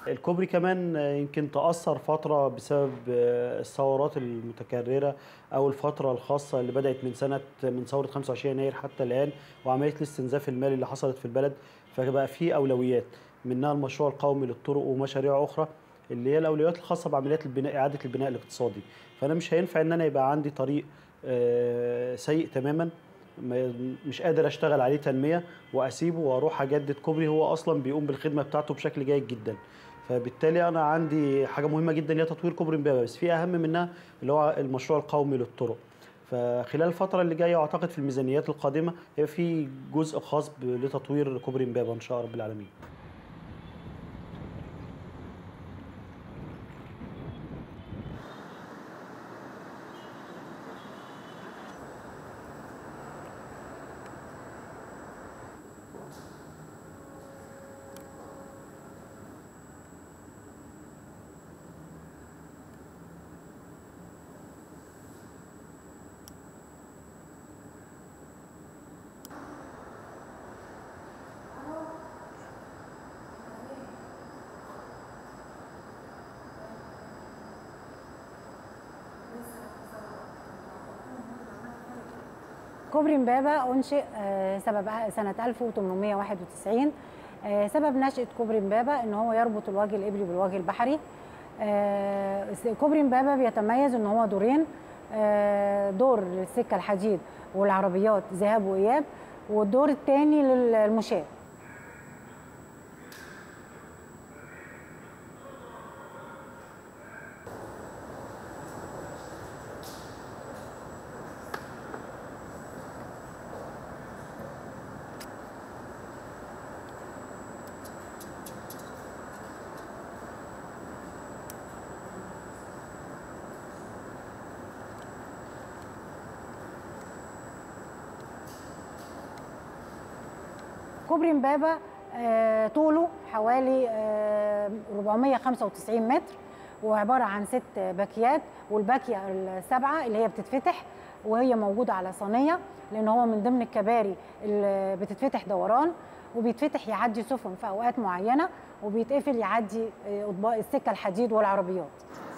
الكوبري كمان يمكن تأثر فترة بسبب الثورات المتكررة أو الفترة الخاصة اللي بدأت من سنة من ثورة 25 يناير حتى الآن وعملية الاستنزاف المالي اللي حصلت في البلد فبقى في أولويات منها المشروع القومي للطرق ومشاريع أخرى اللي هي الأولويات الخاصة بعمليات البناء إعادة البناء الاقتصادي فأنا مش هينفع إن أنا يبقى عندي طريق آه، سيء تماما ما- مش قادر اشتغل عليه تنميه واسيبه واروح اجدد كوبري هو اصلا بيقوم بالخدمه بتاعته بشكل جيد جدا فبالتالي انا عندي حاجه مهمه جدا هي تطوير كوبري امبابه بس في اهم منها اللي هو المشروع القومي للطرق فخلال الفتره اللي جايه واعتقد في الميزانيات القادمه هيبقى في جزء خاص ب- لتطوير كوبري امبابه ان شاء رب العالمين كوبري امبابة أنشئ آه، سبب سنة 1891 آه، سبب نشأة كوبري امبابة إن هو يربط الوجه الإبلي بالوجه البحري آه، كوبري امبابة بيتميز إن هو دورين آه، دور للسكة الحديد والعربيات ذهاب وإياب والدور الثاني للمشاة كوبري امبابة آه، طوله حوالي آه، 495 متر وعبارة عن ست باكيات والباكية السبعة اللي هي بتتفتح وهي موجودة على صينية لأن هو من ضمن الكباري اللي بتتفتح دوران وبيتفتح يعدي سفن في أوقات معينة وبيتقفل يعدي آه، أطباق السكة الحديد والعربيات